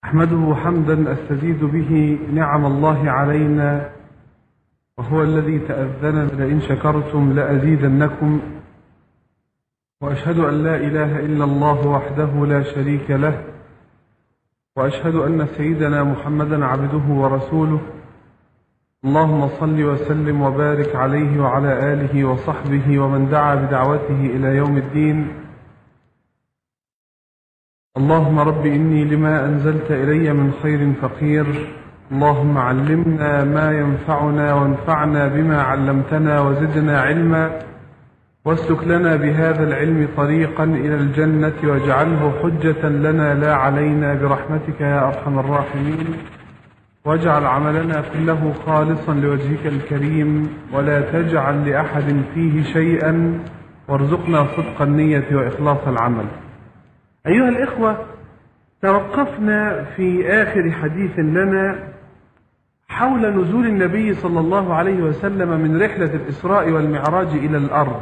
أحمده حمدا أستزيد به نعم الله علينا وهو الذي تأذن لئن شكرتم لأزيدنكم وأشهد أن لا إله إلا الله وحده لا شريك له وأشهد أن سيدنا محمدا عبده ورسوله اللهم صل وسلم وبارك عليه وعلى آله وصحبه ومن دعا بدعوته إلى يوم الدين اللهم رب إني لما أنزلت إلي من خير فقير اللهم علمنا ما ينفعنا وانفعنا بما علمتنا وزدنا علما واسلك لنا بهذا العلم طريقا إلى الجنة واجعله حجة لنا لا علينا برحمتك يا أرحم الراحمين واجعل عملنا كله خالصا لوجهك الكريم ولا تجعل لأحد فيه شيئا وارزقنا صدق النية وإخلاص العمل أيها الإخوة توقفنا في آخر حديث لنا حول نزول النبي صلى الله عليه وسلم من رحلة الإسراء والمعراج إلى الأرض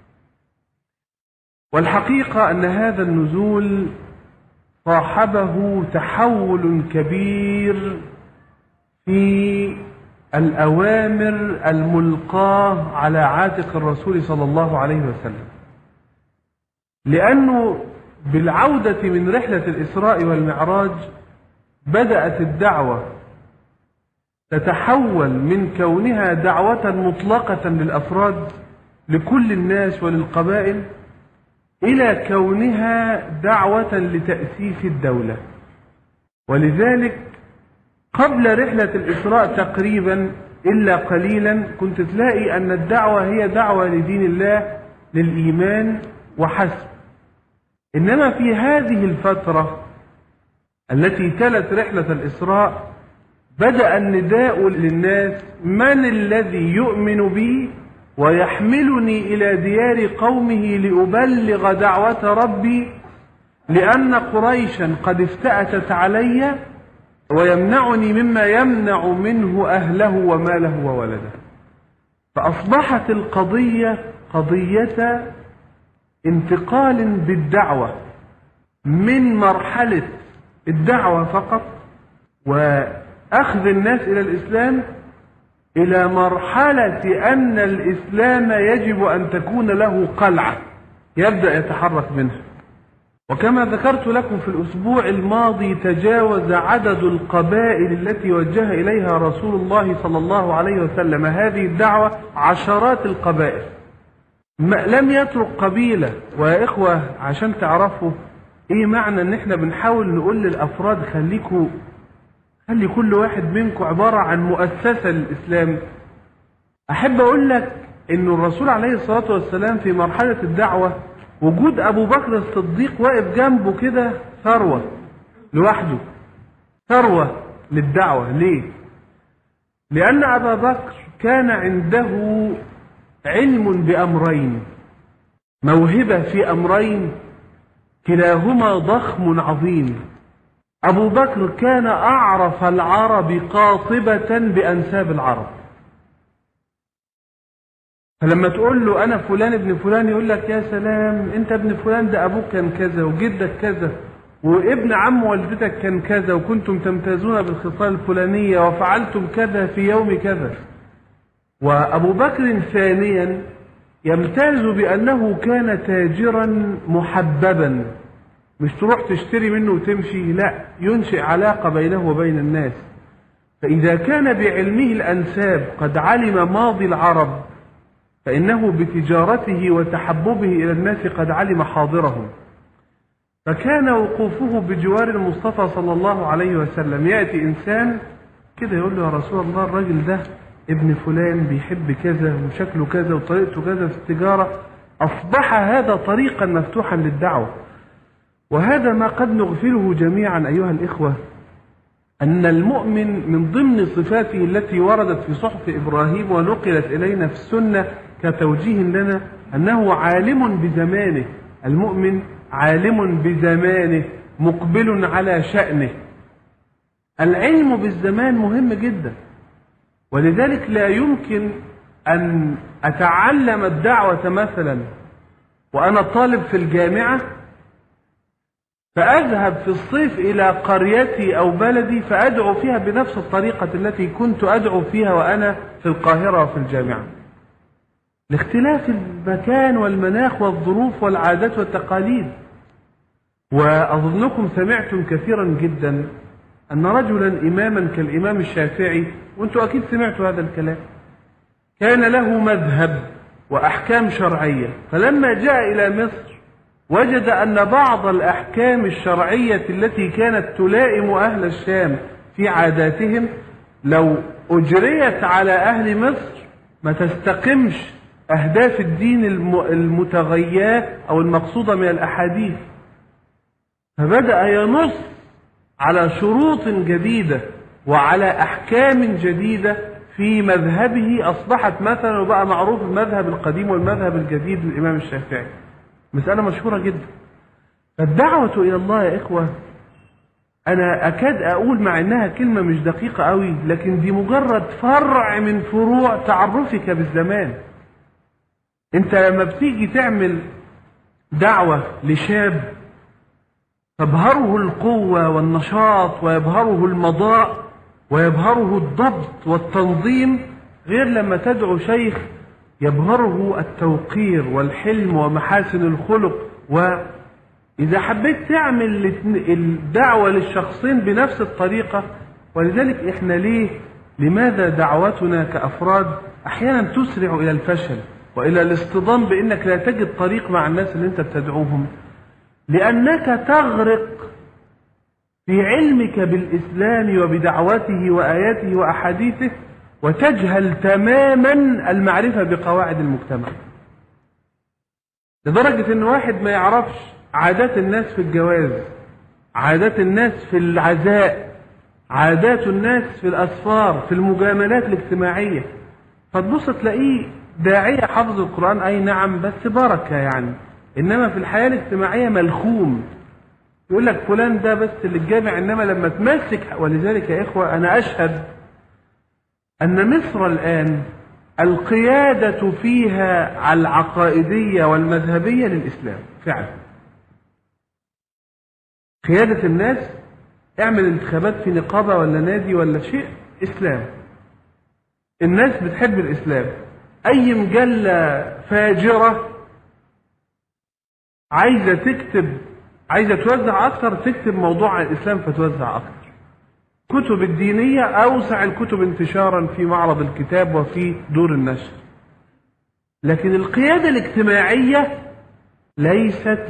والحقيقة أن هذا النزول صاحبه تحول كبير في الأوامر الملقاة على عاتق الرسول صلى الله عليه وسلم لأنه بالعودة من رحلة الإسراء والمعراج بدأت الدعوة تتحول من كونها دعوة مطلقة للأفراد لكل الناس وللقبائل إلى كونها دعوة لتأسيس الدولة ولذلك قبل رحلة الإسراء تقريبا إلا قليلا كنت تلاقي أن الدعوة هي دعوة لدين الله للإيمان وحسب إنما في هذه الفترة التي تلت رحلة الإسراء بدأ النداء للناس من الذي يؤمن بي ويحملني إلى ديار قومه لأبلغ دعوة ربي لأن قريشا قد افتأتت علي ويمنعني مما يمنع منه أهله وماله وولده فأصبحت القضية قضية انتقال بالدعوة من مرحلة الدعوة فقط وأخذ الناس إلى الإسلام إلى مرحلة أن الإسلام يجب أن تكون له قلعة يبدأ يتحرك منها وكما ذكرت لكم في الأسبوع الماضي تجاوز عدد القبائل التي وجه إليها رسول الله صلى الله عليه وسلم هذه الدعوة عشرات القبائل لم يترك قبيلة ويا إخوة عشان تعرفوا إيه معنى إن إحنا بنحاول نقول للأفراد خليكوا خلي كل واحد منكم عبارة عن مؤسسة للإسلام أحب أقول لك إن الرسول عليه الصلاة والسلام في مرحلة الدعوة وجود أبو بكر الصديق واقف جنبه كده ثروة لوحده ثروة للدعوة ليه؟ لأن أبا بكر كان عنده علم بأمرين موهبة في أمرين كلاهما ضخم عظيم أبو بكر كان أعرف العرب قاطبة بأنساب العرب فلما تقول له أنا فلان ابن فلان يقول لك يا سلام أنت ابن فلان ده أبوك كان كذا وجدك كذا وابن عم والدتك كان كذا وكنتم تمتازون بالخصال الفلانية وفعلتم كذا في يوم كذا وأبو بكر ثانيا يمتاز بأنه كان تاجرا محببا مش تروح تشتري منه وتمشي لا ينشئ علاقة بينه وبين الناس فإذا كان بعلمه الأنساب قد علم ماضي العرب فإنه بتجارته وتحببه إلى الناس قد علم حاضرهم فكان وقوفه بجوار المصطفى صلى الله عليه وسلم يأتي إنسان كده يقول له يا رسول الله الراجل ده ابن فلان بيحب كذا وشكله كذا وطريقته كذا في التجارة أصبح هذا طريقا مفتوحا للدعوة وهذا ما قد نغفله جميعا أيها الإخوة أن المؤمن من ضمن صفاته التي وردت في صحف إبراهيم ونقلت إلينا في السنة كتوجيه لنا أنه عالم بزمانه المؤمن عالم بزمانه مقبل على شأنه العلم بالزمان مهم جدا ولذلك لا يمكن أن أتعلم الدعوة مثلا وأنا طالب في الجامعة فأذهب في الصيف إلى قريتي أو بلدي فأدعو فيها بنفس الطريقة التي كنت أدعو فيها وأنا في القاهرة وفي الجامعة لاختلاف المكان والمناخ والظروف والعادات والتقاليد وأظنكم سمعتم كثيرا جدا أن رجلا إماما كالإمام الشافعي وأنتم أكيد سمعتوا هذا الكلام كان له مذهب وأحكام شرعية فلما جاء إلى مصر وجد أن بعض الأحكام الشرعية التي كانت تلائم أهل الشام في عاداتهم لو أجريت على أهل مصر ما تستقمش أهداف الدين المتغياة أو المقصودة من الأحاديث فبدأ ينص على شروط جديدة وعلى أحكام جديدة في مذهبه أصبحت مثلا وبقى معروف المذهب القديم والمذهب الجديد للإمام الشافعي مسألة مشهورة جدا فالدعوة إلى الله يا إخوة أنا أكاد أقول مع إنها كلمة مش دقيقة قوي لكن دي مجرد فرع من فروع تعرفك بالزمان أنت لما بتيجي تعمل دعوة لشاب تبهره القوة والنشاط ويبهره المضاء ويبهره الضبط والتنظيم غير لما تدعو شيخ يبهره التوقير والحلم ومحاسن الخلق وإذا حبيت تعمل الدعوة للشخصين بنفس الطريقة ولذلك إحنا ليه لماذا دعوتنا كأفراد أحيانا تسرع إلى الفشل وإلى الاصطدام بأنك لا تجد طريق مع الناس اللي أنت بتدعوهم لأنك تغرق في علمك بالإسلام وبدعوته وآياته وأحاديثه وتجهل تماما المعرفة بقواعد المجتمع لدرجة ان واحد ما يعرفش عادات الناس في الجواز عادات الناس في العزاء عادات الناس في الأسفار في المجاملات الاجتماعية فتبص تلاقيه داعية حفظ القرآن أي نعم بس بركة يعني إنما في الحياة الاجتماعية ملخوم يقول لك فلان ده بس اللي الجامع إنما لما تمسك ولذلك يا إخوة أنا أشهد أن مصر الآن القيادة فيها العقائدية والمذهبية للإسلام فعلا قيادة الناس اعمل انتخابات في نقابة ولا نادي ولا شيء إسلام الناس بتحب الإسلام أي مجلة فاجرة عايزة تكتب عايزة توزع أكثر تكتب موضوع عن الإسلام فتوزع أكثر كتب الدينية أوسع الكتب انتشارا في معرض الكتاب وفي دور النشر لكن القيادة الاجتماعية ليست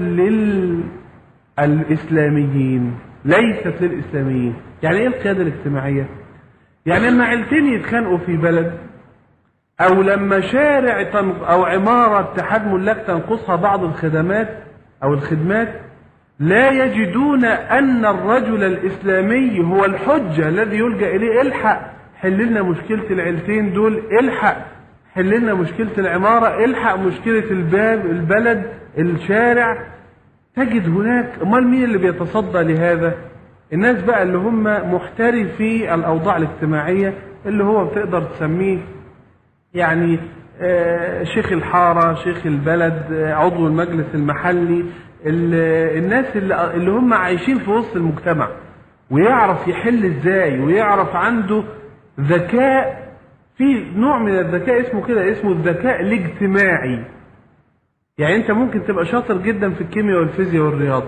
للإسلاميين ليست للإسلاميين يعني إيه القيادة الاجتماعية يعني لما عيلتين يتخانقوا في بلد أو لما شارع أو عمارة اتحاد ملاك تنقصها بعض الخدمات أو الخدمات لا يجدون أن الرجل الإسلامي هو الحجة الذي يلجأ إليه الحق حل لنا مشكلة العيلتين دول الحق حل لنا مشكلة العمارة الحق مشكلة الباب البلد الشارع تجد هناك امال مين اللي بيتصدى لهذا الناس بقى اللي هم محترفي الأوضاع الاجتماعية اللي هو بتقدر تسميه يعني شيخ الحارة شيخ البلد عضو المجلس المحلي الناس اللي, اللي هم عايشين في وسط المجتمع ويعرف يحل ازاي ويعرف عنده ذكاء في نوع من الذكاء اسمه كده اسمه الذكاء الاجتماعي يعني انت ممكن تبقى شاطر جدا في الكيمياء والفيزياء والرياضه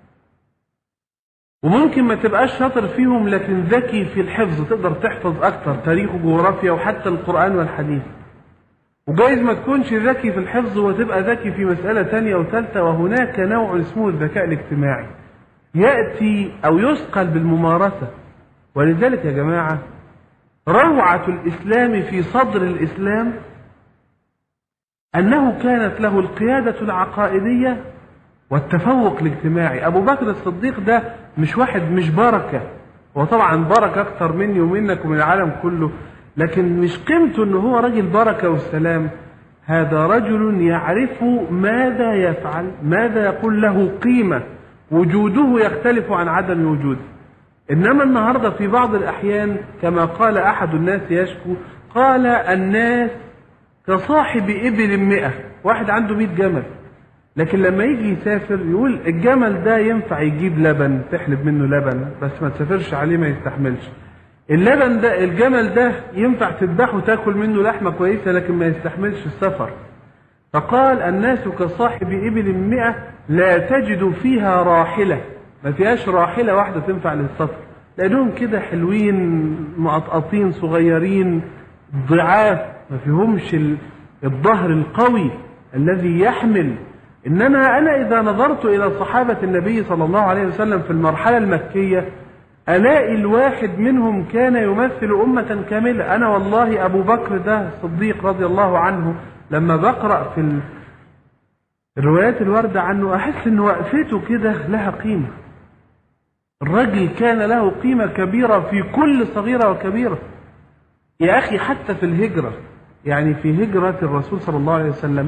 وممكن ما تبقاش شاطر فيهم لكن ذكي في الحفظ تقدر تحفظ اكتر تاريخ وجغرافيا وحتى القران والحديث وجايز ما تكونش ذكي في الحفظ وتبقى ذكي في مسألة تانية وثالثة وهناك نوع اسمه الذكاء الاجتماعي يأتي أو يثقل بالممارسة ولذلك يا جماعة روعة الإسلام في صدر الإسلام أنه كانت له القيادة العقائدية والتفوق الاجتماعي أبو بكر الصديق ده مش واحد مش بركة هو طبعا بركة أكتر مني ومنك ومن العالم كله لكن مش قيمته ان هو راجل بركه والسلام هذا رجل يعرف ماذا يفعل ماذا يقول له قيمه وجوده يختلف عن عدم وجوده انما النهارده في بعض الاحيان كما قال احد الناس يشكو قال الناس كصاحب ابل مئة واحد عنده مئة جمل لكن لما يجي يسافر يقول الجمل ده ينفع يجيب لبن تحلب منه لبن بس ما تسافرش عليه ما يستحملش اللبن ده الجمل ده ينفع تذبحه تاكل منه لحمة كويسة لكن ما يستحملش السفر فقال الناس كصاحب إبل مئة لا تجد فيها راحلة ما فيهاش راحلة واحدة تنفع للسفر لأنهم كده حلوين مقطقطين صغيرين ضعاف ما فيهمش ال- الظهر القوي الذي يحمل إنما أنا إذا نظرت إلى صحابة النبي صلى الله عليه وسلم في المرحلة المكية ألاقي الواحد منهم كان يمثل أمة كاملة أنا والله أبو بكر ده الصديق رضي الله عنه لما بقرأ في ال- الروايات الواردة عنه أحس إن وقفته كده لها قيمة الرجل كان له قيمة كبيرة في كل صغيرة وكبيرة يا أخي حتى في الهجرة يعني في هجرة الرسول صلى الله عليه وسلم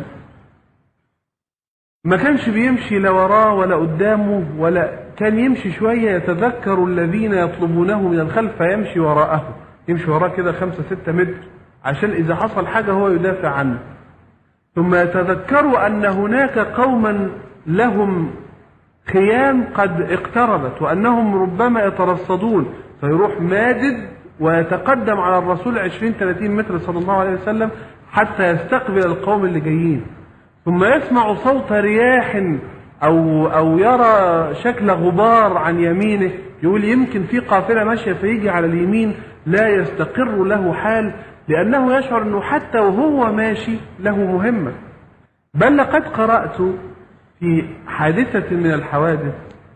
ما كانش بيمشي لا وراه ولا قدامه ولا كان يمشي شوية يتذكر الذين يطلبونه من الخلف فيمشي وراءه يمشي وراه كده خمسة ستة متر عشان إذا حصل حاجة هو يدافع عنه ثم يتذكروا أن هناك قوما لهم خيام قد اقتربت وأنهم ربما يترصدون فيروح مادد ويتقدم على الرسول 20 30 متر صلى الله عليه وسلم حتى يستقبل القوم اللي جايين ثم يسمع صوت رياح أو أو يرى شكل غبار عن يمينه يقول يمكن في قافلة ماشية فيجي على اليمين لا يستقر له حال لأنه يشعر أنه حتى وهو ماشي له مهمة بل لقد قرأت في حادثة من الحوادث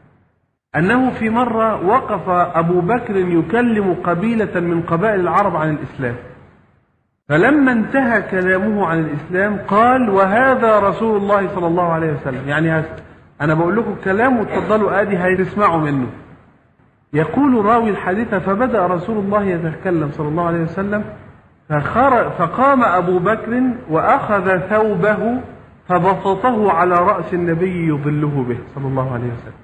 أنه في مرة وقف أبو بكر يكلم قبيلة من قبائل العرب عن الإسلام فلما انتهى كلامه عن الإسلام قال وهذا رسول الله صلى الله عليه وسلم يعني هس- أنا بقول لكم كلام وتفضلوا آدي هتسمعوا منه يقول راوي الحديث فبدأ رسول الله يتكلم صلى الله عليه وسلم فخر فقام أبو بكر وأخذ ثوبه فبسطه على رأس النبي يظله به صلى الله عليه وسلم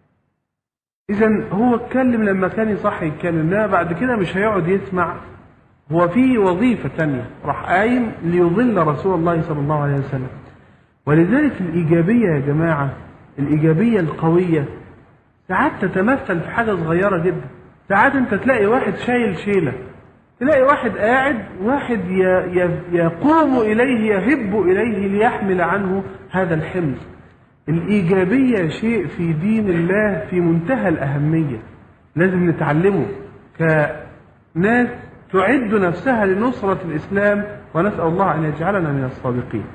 إذا هو اتكلم لما كان يصح يتكلم لا بعد كده مش هيقعد يسمع هو في وظيفة تانية راح قايم ليظل رسول الله صلى الله عليه وسلم ولذلك الإيجابية يا جماعة الإيجابية القوية ساعات تتمثل في حاجة صغيرة جدا ساعات أنت تلاقي واحد شايل شيلة تلاقي واحد قاعد واحد ي- ي- يقوم إليه يهب إليه ليحمل عنه هذا الحمل الإيجابية شيء في دين الله في منتهى الأهمية لازم نتعلمه كناس تعد نفسها لنصرة الإسلام ونسأل الله أن يجعلنا من الصادقين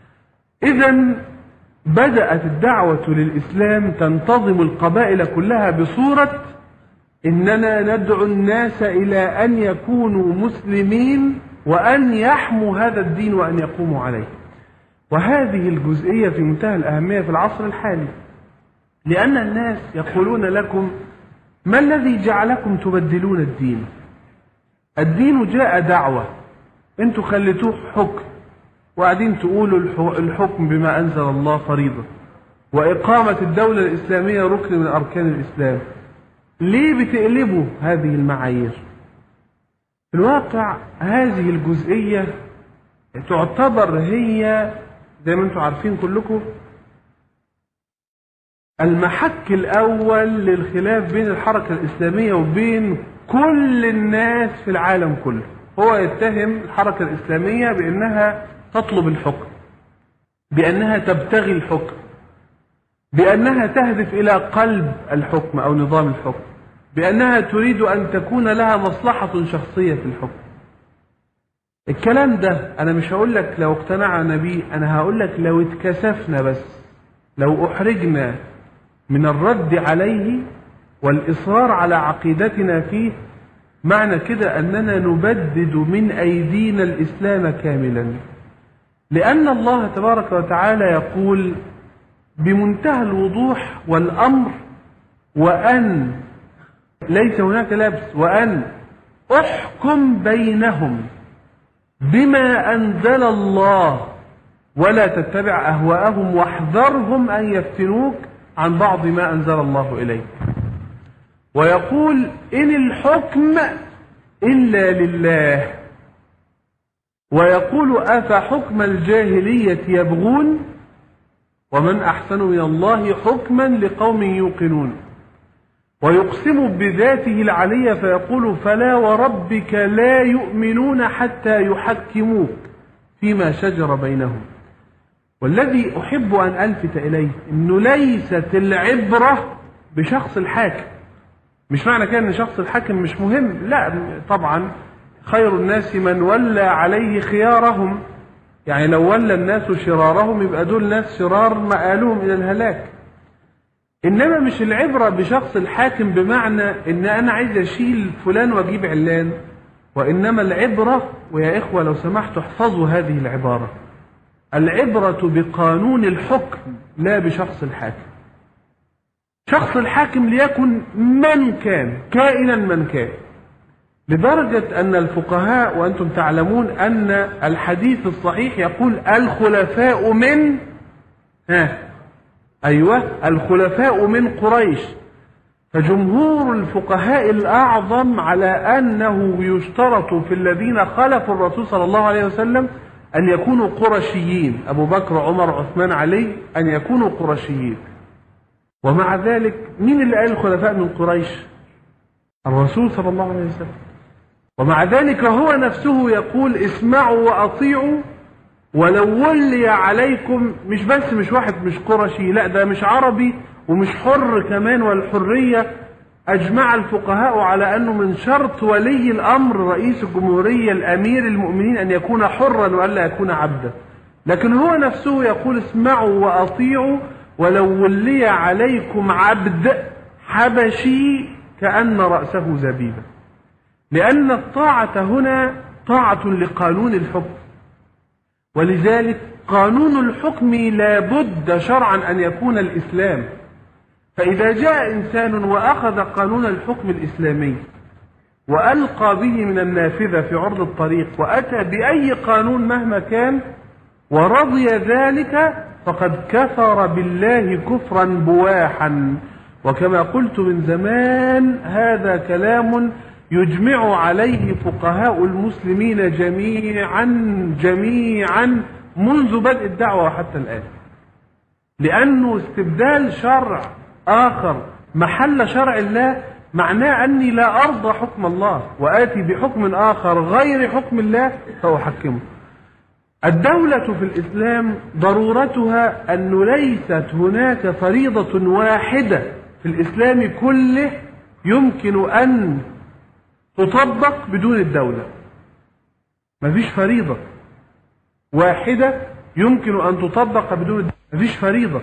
إذا بدأت الدعوة للإسلام تنتظم القبائل كلها بصورة إننا ندعو الناس إلى أن يكونوا مسلمين وأن يحموا هذا الدين وأن يقوموا عليه وهذه الجزئية في منتهى الأهمية في العصر الحالي لأن الناس يقولون لكم ما الذي جعلكم تبدلون الدين الدين جاء دعوة انتوا خليتوه حكم وقاعدين تقولوا الح- الحكم بما أنزل الله فريضة وإقامة الدولة الإسلامية ركن من أركان الإسلام ليه بتقلبوا هذه المعايير في الواقع هذه الجزئية تعتبر هي زي ما انتم عارفين كلكم المحك الأول للخلاف بين الحركة الإسلامية وبين كل الناس في العالم كله هو يتهم الحركة الإسلامية بأنها تطلب الحكم بأنها تبتغي الحكم بأنها تهدف إلى قلب الحكم أو نظام الحكم بأنها تريد أن تكون لها مصلحة شخصية في الحكم الكلام ده أنا مش هقول لك لو اقتنعنا بيه أنا هقول لك لو اتكسفنا بس لو أحرجنا من الرد عليه والإصرار على عقيدتنا فيه معنى كده أننا نبدد من أيدينا الإسلام كاملا لأن الله تبارك وتعالى يقول بمنتهى الوضوح والأمر وأن ليس هناك لبس وأن احكم بينهم بما أنزل الله ولا تتبع أهواءهم واحذرهم أن يفتنوك عن بعض ما أنزل الله إليك ويقول إن الحكم إلا لله ويقول أفحكم الجاهلية يبغون ومن أحسن من الله حكما لقوم يوقنون ويقسم بذاته العلية فيقول فلا وربك لا يؤمنون حتى يحكموك فيما شجر بينهم والذي أحب أن ألفت إليه أنه ليست العبرة بشخص الحاكم مش معنى كده أن شخص الحاكم مش مهم لا طبعا خير الناس من ولى عليه خيارهم يعني لو ولى الناس شرارهم يبقى دول ناس شرار مآلهم إلى الهلاك إنما مش العبرة بشخص الحاكم بمعنى إن أنا عايز أشيل فلان وأجيب علان وإنما العبرة ويا إخوة لو سمحتوا احفظوا هذه العبارة العبرة بقانون الحكم لا بشخص الحاكم شخص الحاكم ليكن من كان كائنا من كان لدرجة أن الفقهاء وأنتم تعلمون أن الحديث الصحيح يقول الخلفاء من ها أيوة الخلفاء من قريش فجمهور الفقهاء الأعظم على أنه يشترط في الذين خلفوا الرسول صلى الله عليه وسلم أن يكونوا قرشيين أبو بكر عمر عثمان علي أن يكونوا قرشيين ومع ذلك مين اللي قال الخلفاء من قريش الرسول صلى الله عليه وسلم ومع ذلك هو نفسه يقول اسمعوا وأطيعوا ولو ولي عليكم مش بس مش واحد مش قرشي لا ده مش عربي ومش حر كمان والحرية أجمع الفقهاء على أنه من شرط ولي الأمر رئيس الجمهورية الأمير المؤمنين أن يكون حرا وألا يكون عبدا لكن هو نفسه يقول اسمعوا وأطيعوا ولو ولي عليكم عبد حبشي كأن رأسه زبيبة لأن الطاعة هنا طاعة لقانون الحكم ولذلك قانون الحكم لا بد شرعا أن يكون الإسلام فإذا جاء إنسان وأخذ قانون الحكم الإسلامي وألقى به من النافذة في عرض الطريق وأتى بأي قانون مهما كان ورضي ذلك فقد كفر بالله كفرا بواحا وكما قلت من زمان هذا كلام يجمع عليه فقهاء المسلمين جميعا جميعا منذ بدء الدعوة وحتى الآن لأنه استبدال شرع آخر محل شرع الله معناه أني لا أرضى حكم الله وآتي بحكم آخر غير حكم الله فأحكمه الدولة في الإسلام ضرورتها أنه ليست هناك فريضة واحدة في الإسلام كله يمكن أن تطبق بدون الدولة مفيش فريضة واحدة يمكن أن تطبق بدون الدولة مفيش فريضة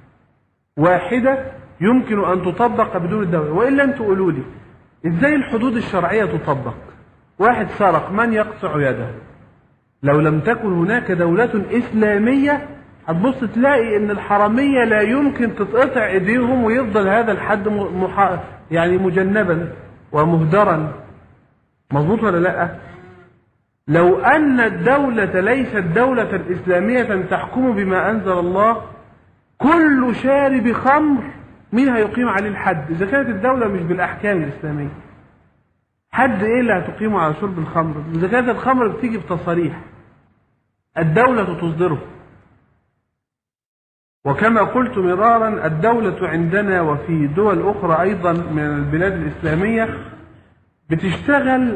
واحدة يمكن أن تطبق بدون الدولة وإلا أنتوا قولوا لي إزاي الحدود الشرعية تطبق واحد سرق من يقطع يده لو لم تكن هناك دولة إسلامية هتبص تلاقي إن الحرامية لا يمكن تتقطع إيديهم ويفضل هذا الحد مح... يعني مجنبا ومهدرا مظبوط ولا لا لو أن الدولة ليست دولة إسلامية تحكم بما أنزل الله كل شارب خمر مين هيقيم عليه الحد إذا كانت الدولة مش بالأحكام الإسلامية حد إيه اللي هتقيمه على شرب الخمر إذا كانت الخمر بتيجي بتصاريح الدولة تصدره وكما قلت مرارا الدولة عندنا وفي دول أخرى أيضا من البلاد الإسلامية بتشتغل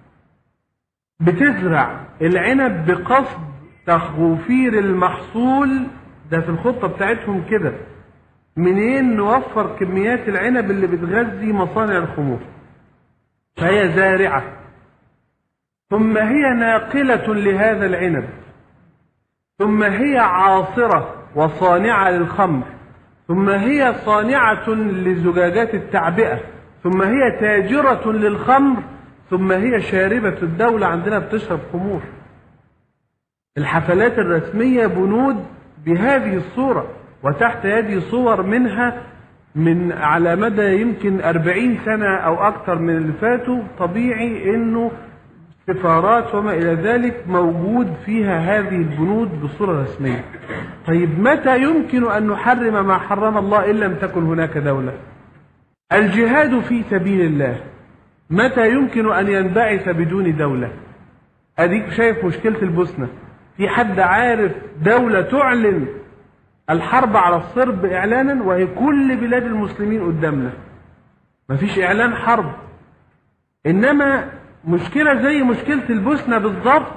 بتزرع العنب بقصد تخوفير المحصول ده في الخطة بتاعتهم كده منين نوفر كميات العنب اللي بتغذي مصانع الخمور فهي زارعة ثم هي ناقلة لهذا العنب ثم هي عاصرة وصانعة للخمر ثم هي صانعة لزجاجات التعبئة ثم هي تاجرة للخمر ثم هي شاربة الدولة عندنا بتشرب خمور الحفلات الرسمية بنود بهذه الصورة وتحت يدي صور منها من على مدى يمكن أربعين سنة أو أكثر من اللي فاتوا طبيعي أنه سفارات وما إلى ذلك موجود فيها هذه البنود بصورة رسمية طيب متى يمكن أن نحرم ما حرم الله إن لم تكن هناك دولة الجهاد في سبيل الله متى يمكن أن ينبعث بدون دولة أديك شايف مشكلة البوسنة في حد عارف دولة تعلن الحرب على الصرب إعلانا وهي كل بلاد المسلمين قدامنا مفيش إعلان حرب إنما مشكلة زي مشكلة البوسنة بالضبط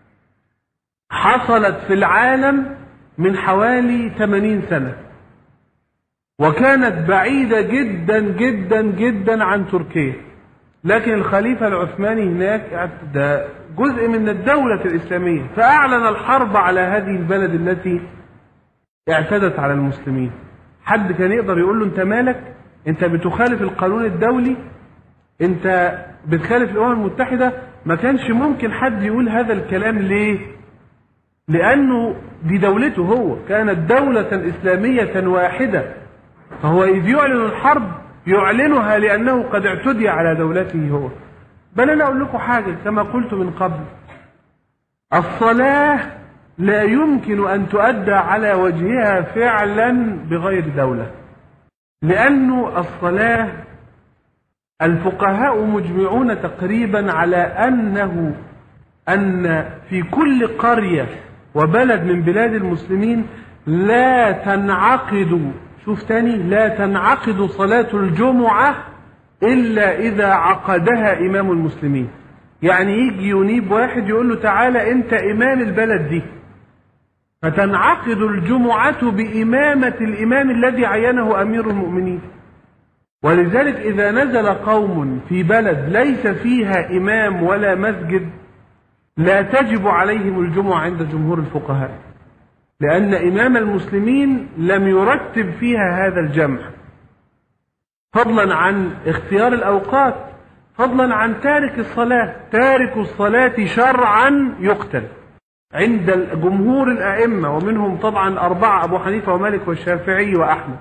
حصلت في العالم من حوالي 80 سنة وكانت بعيدة جدا جدا جدا عن تركيا لكن الخليفة العثماني هناك ده جزء من الدولة الإسلامية فأعلن الحرب على هذه البلد التي اعتدت على المسلمين حد كان يقدر يقول له انت مالك انت بتخالف القانون الدولي انت بتخالف الامم المتحده ما كانش ممكن حد يقول هذا الكلام ليه لانه دي دولته هو كانت دوله اسلاميه واحده فهو اذ يعلن الحرب يعلنها لانه قد اعتدي على دولته هو بل انا اقول لكم حاجه كما قلت من قبل الصلاه لا يمكن ان تؤدى على وجهها فعلا بغير دوله لانه الصلاه الفقهاء مجمعون تقريبا على انه ان في كل قريه وبلد من بلاد المسلمين لا تنعقد شوف تاني لا تنعقد صلاه الجمعه الا اذا عقدها امام المسلمين يعني يجي ينيب واحد يقول له تعالى انت امام البلد دي فتنعقد الجمعه بامامه الامام الذي عينه امير المؤمنين ولذلك إذا نزل قوم في بلد ليس فيها إمام ولا مسجد لا تجب عليهم الجمعة عند جمهور الفقهاء لأن إمام المسلمين لم يرتب فيها هذا الجمع فضلا عن اختيار الأوقات فضلا عن تارك الصلاة تارك الصلاة شرعا يقتل عند جمهور الأئمة ومنهم طبعا أربعة أبو حنيفة ومالك والشافعي وأحمد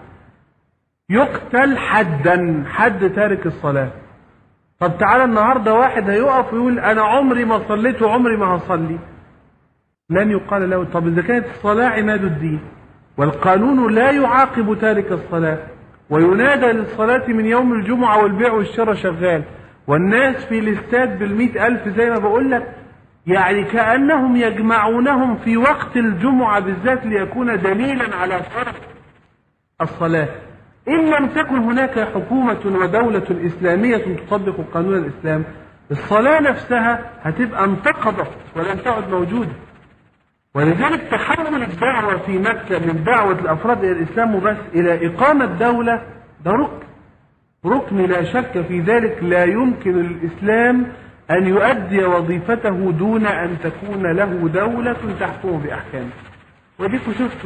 يقتل حدا حد تارك الصلاة طب تعالى النهاردة واحد هيقف ويقول أنا عمري ما صليت وعمري ما هصلي لن يقال له طب إذا كانت الصلاة عماد الدين والقانون لا يعاقب تارك الصلاة وينادى للصلاة من يوم الجمعة والبيع والشراء شغال والناس في الاستاد بالمئة ألف زي ما بقول لك يعني كأنهم يجمعونهم في وقت الجمعة بالذات ليكون دليلا على فرض الصلاة إن لم تكن هناك حكومة ودولة إسلامية تطبق قانون الإسلام الصلاة نفسها هتبقى انتقضت ولن تعد موجودة ولذلك تحول الدعوة في مكة من دعوة الأفراد إلى الإسلام وبس إلى إقامة دولة ده ركن ركن لا شك في ذلك لا يمكن للإسلام أن يؤدي وظيفته دون أن تكون له دولة تحكم بأحكامه وديكوا شفتوا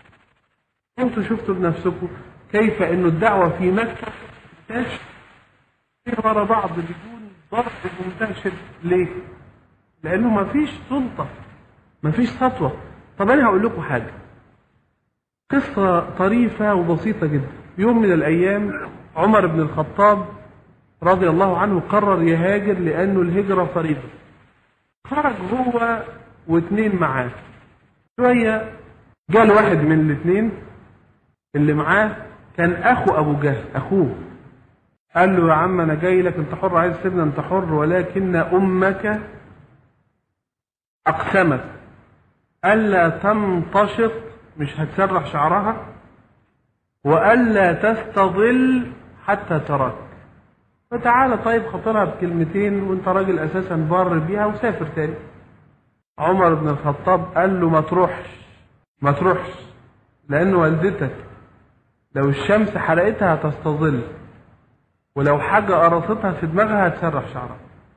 انتوا شفتوا بنفسكم كيف أن الدعوة في مكة تنتشر ورا بعض بدون ضرب منتشر ليه؟ لأنه ما فيش سلطة ما فيش سطوة طب أنا هقول لكم حاجة قصة طريفة وبسيطة جدا يوم من الأيام عمر بن الخطاب رضي الله عنه قرر يهاجر لأنه الهجرة فريضة خرج هو واثنين معاه شوية جال واحد من الاثنين اللي معاه كان اخو ابو جهل اخوه قال له يا عم انا جاي لك انت حر عايز تسيبنا انت حر ولكن امك اقسمت الا تمتشط مش هتسرح شعرها والا تستظل حتى تراك فتعالى طيب خاطرها بكلمتين وانت راجل اساسا بار بيها وسافر تاني عمر بن الخطاب قال له ما تروحش ما تروحش لان والدتك لو الشمس حرقتها هتستظل ولو حاجة قرصتها في دماغها هتسرح شعرها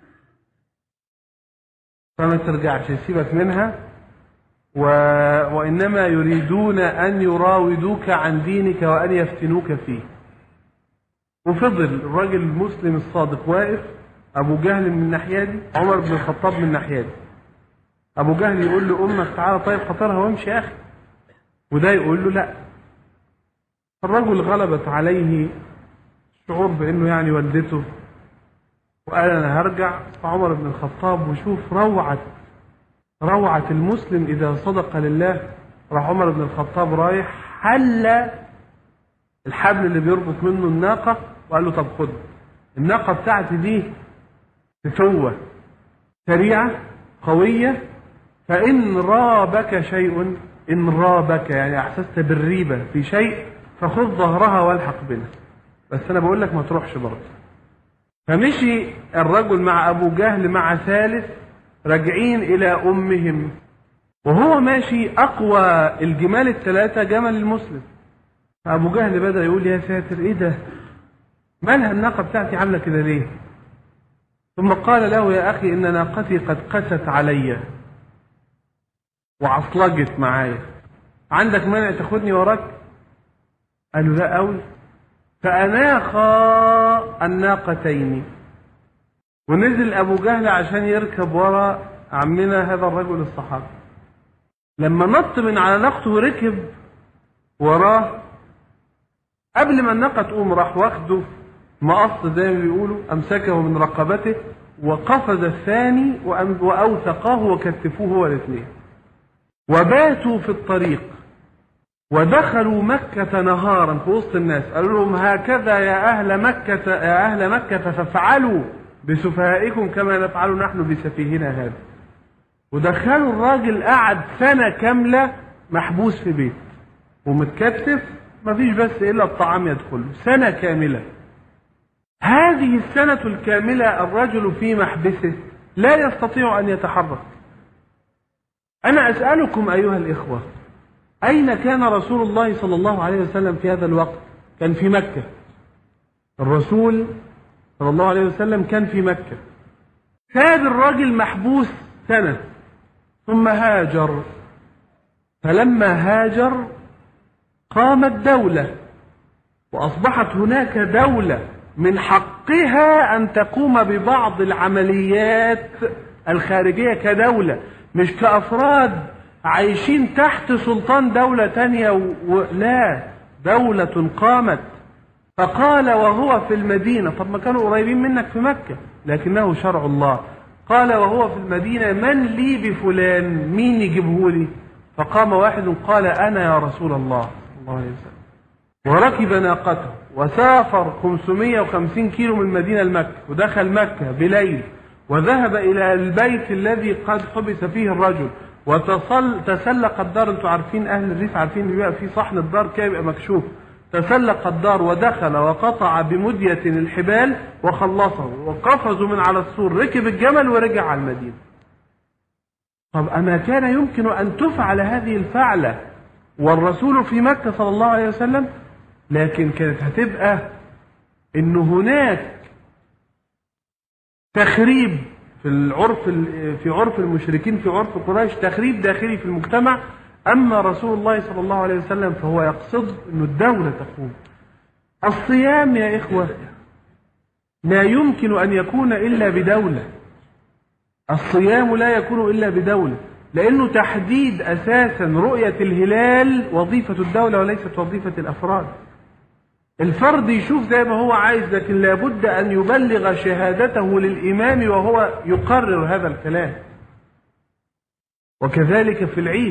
فما ترجعش سيبك منها و... وإنما يريدون أن يراودوك عن دينك وأن يفتنوك فيه وفضل الراجل المسلم الصادق واقف أبو جهل من الناحية دي عمر بن الخطاب من الناحية دي أبو جهل يقول له أمك تعالى طيب خطرها وامشي يا أخي وده يقول له لأ الرجل غلبت عليه الشعور بانه يعني والدته وقال انا هرجع فعمر بن الخطاب وشوف روعة روعة المسلم اذا صدق لله راح عمر بن الخطاب رايح حل الحبل اللي بيربط منه الناقة وقال له طب خد الناقة بتاعتي دي فتوة سريعة قوية فإن رابك شيء إن رابك يعني أحسست بالريبة في شيء فخذ ظهرها والحق بنا بس أنا بقول لك ما تروحش برضه فمشي الرجل مع أبو جهل مع ثالث راجعين إلى أمهم وهو ماشي أقوى الجمال الثلاثة جمل المسلم فأبو جهل بدأ يقول يا ساتر إيه ده مالها الناقة بتاعتي عاملة كده ليه ثم قال له يا أخي إن ناقتي قد قست علي وعصلجت معايا عندك مانع تاخدني وراك قال له لا قوي فأناخا الناقتين ونزل أبو جهل عشان يركب ورا عمنا هذا الرجل الصحابي لما نط من على ناقته وركب وراه قبل ما الناقة تقوم راح واخده مقص زي ما بيقولوا أمسكه من رقبته وقفز الثاني وأم- وأوثقاه وكتفوه هو الاثنين وباتوا في الطريق ودخلوا مكة نهارا في وسط الناس قالوا لهم هكذا يا أهل مكة يا أهل مكة فافعلوا بسفهائكم كما نفعل نحن بسفيهنا هذا ودخلوا الراجل قعد سنة كاملة محبوس في بيت ومتكتف مفيش بس إلا الطعام يدخله سنة كاملة هذه السنة الكاملة الرجل في محبسه لا يستطيع أن يتحرك أنا أسألكم أيها الإخوة أين كان رسول الله صلى الله عليه وسلم في هذا الوقت كان في مكة الرسول صلى الله عليه وسلم كان في مكة ساب الراجل محبوس سنة ثم هاجر فلما هاجر قامت دولة وأصبحت هناك دولة من حقها أن تقوم ببعض العمليات الخارجية كدولة مش كأفراد عايشين تحت سلطان دولة تانية و... و... لا دولة قامت فقال وهو في المدينة طب ما كانوا قريبين منك في مكة لكنه شرع الله قال وهو في المدينة من لي بفلان مين يجيبه لي فقام واحد قال أنا يا رسول الله صلى الله عليه وسلم وركب ناقته وسافر 550 كيلو من المدينة لمكة ودخل مكة بليل وذهب إلى البيت الذي قد حبس فيه الرجل وتصل تسلق الدار انتوا عارفين اهل الريف عارفين بيبقى في صحن الدار كده بيبقى مكشوف تسلق الدار ودخل وقطع بمدية الحبال وخلصه وقفزوا من على السور ركب الجمل ورجع على المدينة طب أما كان يمكن أن تفعل هذه الفعلة والرسول في مكة صلى الله عليه وسلم لكن كانت هتبقى إن هناك تخريب في العرف في عرف المشركين في عرف قريش تخريب داخلي في المجتمع اما رسول الله صلى الله عليه وسلم فهو يقصد ان الدوله تقوم الصيام يا اخوه لا يمكن ان يكون الا بدوله الصيام لا يكون الا بدوله لانه تحديد اساسا رؤيه الهلال وظيفه الدوله وليست وظيفه الافراد الفرد يشوف زي ما هو عايز لكن لابد أن يبلغ شهادته للإمام وهو يقرر هذا الكلام وكذلك في العيد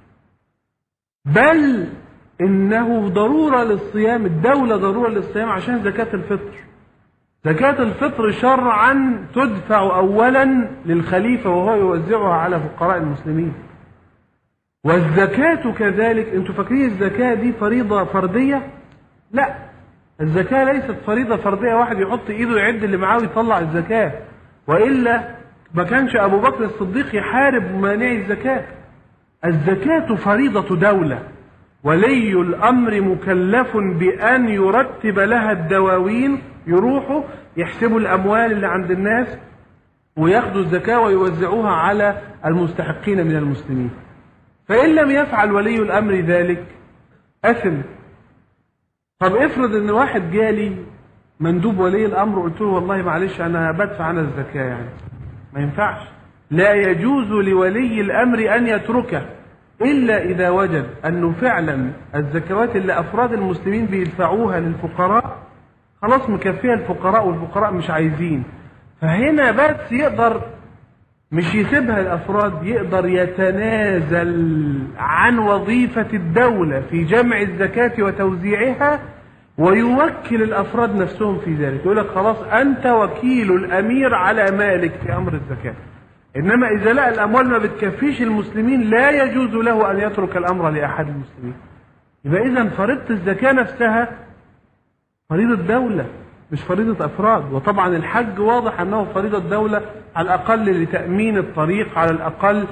بل إنه ضرورة للصيام الدولة ضرورة للصيام عشان زكاة الفطر زكاة الفطر شرعا تدفع أولا للخليفة وهو يوزعها على فقراء المسلمين والزكاة كذلك انتوا فاكرين الزكاة دي فريضة فردية لا الزكاة ليست فريضة فردية واحد يحط ايده يعد اللي معاه ويطلع الزكاة وإلا ما كانش أبو بكر الصديق يحارب مانعي الزكاة الزكاة فريضة دولة ولي الأمر مكلف بأن يرتب لها الدواوين يروحوا يحسبوا الأموال اللي عند الناس وياخدوا الزكاة ويوزعوها على المستحقين من المسلمين فإن لم يفعل ولي الأمر ذلك أثم طب افرض ان واحد جالي مندوب ولي الامر قلت له والله معلش انا بدفع انا الزكاه يعني ما ينفعش لا يجوز لولي الامر ان يتركه الا اذا وجد انه فعلا الزكوات اللي افراد المسلمين بيدفعوها للفقراء خلاص مكفيه الفقراء والفقراء مش عايزين فهنا بس يقدر مش يسيبها الافراد يقدر يتنازل عن وظيفه الدوله في جمع الزكاه وتوزيعها ويوكل الافراد نفسهم في ذلك يقول لك خلاص انت وكيل الامير على مالك في امر الزكاه إنما إذا لقى الأموال ما بتكفيش المسلمين لا يجوز له أن يترك الأمر لأحد المسلمين يبقى إذا فريضة الزكاة نفسها فريضة دولة مش فريضة أفراد وطبعا الحج واضح أنه فريضة دولة على الأقل لتأمين الطريق على الأقل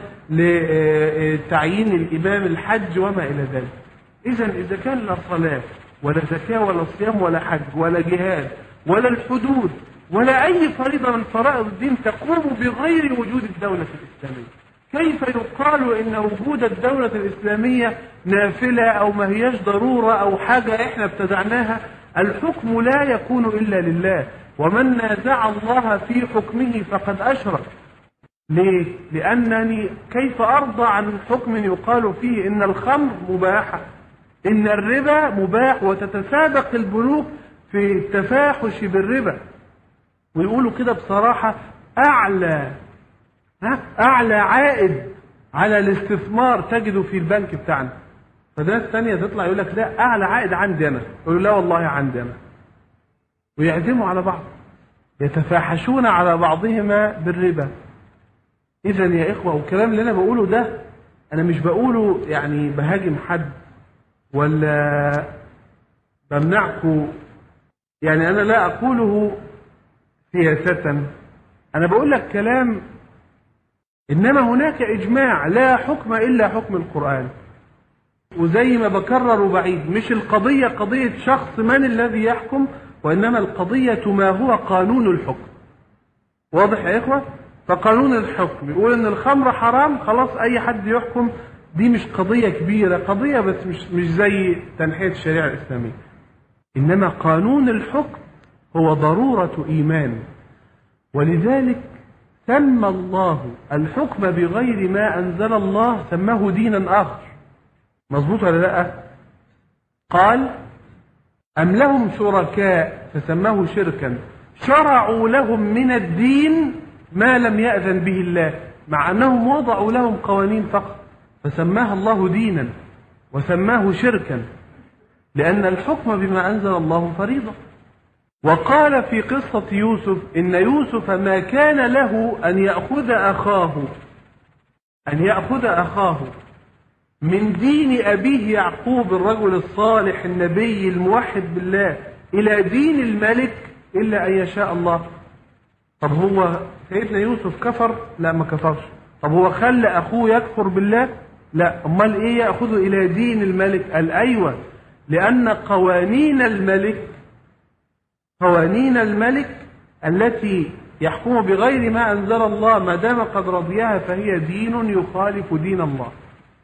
لتعيين الإمام الحج وما إلى ذلك إذا إذا كان لا صلاة ولا زكاة ولا صيام ولا حج ولا جهاد ولا الحدود ولا أي فريضة من فرائض الدين تقوم بغير وجود الدولة الإسلامية كيف يقال إن وجود الدولة الإسلامية نافلة أو ما هياش ضرورة أو حاجة إحنا ابتدعناها الحكم لا يكون إلا لله ومن نازع الله في حكمه فقد أشرك ليه؟ لأنني كيف أرضى عن حكم يقال فيه إن الخمر مباحة إن الربا مباح وتتسابق البنوك في التفاحش بالربا ويقولوا كده بصراحة أعلى ها أعلى عائد على الاستثمار تجده في البنك بتاعنا فناس تانية تطلع يقول لك لا أعلى عائد عندي أنا يقول لا والله عندي أنا ويعزموا على بعض يتفاحشون على بعضهما بالربا إذا يا إخوة والكلام اللي أنا بقوله ده أنا مش بقوله يعني بهاجم حد ولا بمنعكم يعني أنا لا أقوله سياسة أنا بقول لك كلام إنما هناك إجماع لا حكم إلا حكم القرآن وزي ما بكرر وبعيد مش القضية قضية شخص من الذي يحكم وإنما القضية ما هو قانون الحكم واضح يا إخوة فقانون الحكم يقول إن الخمر حرام خلاص أي حد يحكم دي مش قضية كبيرة قضية بس مش, مش زي تنحية الشريعة الإسلامية إنما قانون الحكم هو ضرورة إيمان ولذلك سمى الله الحكم بغير ما أنزل الله سماه دينا آخر مظبوط ولا لا قال أم لهم شركاء فسماه شركا شرعوا لهم من الدين ما لم يأذن به الله مع أنهم وضعوا لهم قوانين فقط فسماها الله دينا وسماه شركا لأن الحكم بما أنزل الله فريضة وقال في قصة يوسف إن يوسف ما كان له أن يأخذ أخاه أن يأخذ أخاه من دين أبيه يعقوب الرجل الصالح النبي الموحد بالله إلى دين الملك إلا أن يشاء الله طب هو سيدنا يوسف كفر لا ما كفرش طب هو خلى أخوه يكفر بالله لا أمال إيه يأخذه إلى دين الملك قال أيوة لأن قوانين الملك قوانين الملك التي يحكم بغير ما أنزل الله ما دام قد رضيها فهي دين يخالف دين الله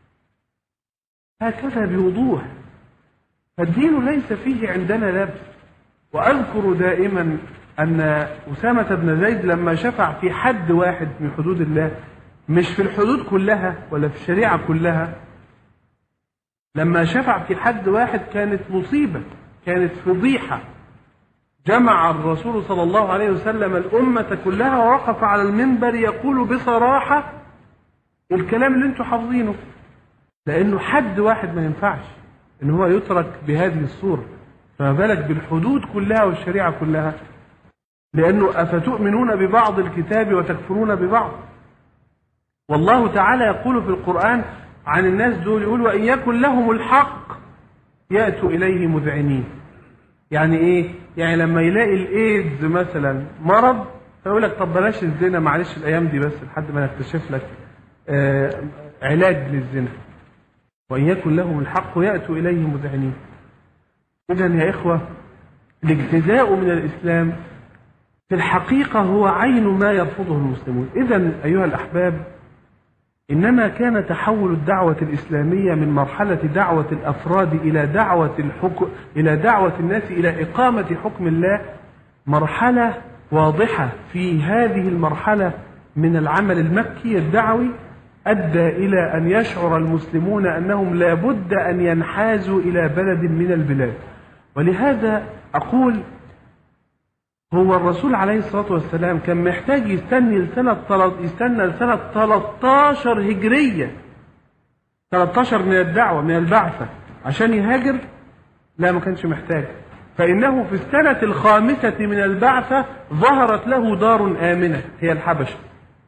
هكذا بوضوح فالدين ليس فيه عندنا لبس وأذكر دائما أن أسامة بن زيد لما شفع في حد واحد من حدود الله مش في الحدود كلها ولا في الشريعة كلها لما شفع في حد واحد كانت مصيبة كانت فضيحة جمع الرسول صلى الله عليه وسلم الأمة كلها ووقف على المنبر يقول بصراحة الكلام اللي انتم حافظينه لأنه حد واحد ما ينفعش إن هو يترك بهذه الصورة فما بالك بالحدود كلها والشريعة كلها لأنه أفتؤمنون ببعض الكتاب وتكفرون ببعض والله تعالى يقول في القرآن عن الناس دول يقول وإن يكن لهم الحق يأتوا إليه مذعنين يعني إيه؟ يعني لما يلاقي الإيدز مثلا مرض فيقول لك طب بلاش الزنا معلش الأيام دي بس لحد ما نكتشف لك آه علاج للزنا وإن يكن لهم الحق يأتوا إليه مذعنين إذا يا إخوة الاجتزاء من الإسلام في الحقيقة هو عين ما يرفضه المسلمون إذا أيها الأحباب إنما كان تحول الدعوة الإسلامية من مرحلة دعوة الأفراد إلى دعوة الحكم إلى دعوة الناس إلى إقامة حكم الله مرحلة واضحة في هذه المرحلة من العمل المكي الدعوي أدى إلى أن يشعر المسلمون أنهم لا بد أن ينحازوا إلى بلد من البلاد ولهذا أقول هو الرسول عليه الصلاة والسلام كان محتاج يستني لسنة يستنى لسنة 13 هجرية 13 من الدعوة من البعثة عشان يهاجر لا ما كانش محتاج فإنه في السنة الخامسة من البعثة ظهرت له دار آمنة هي الحبشة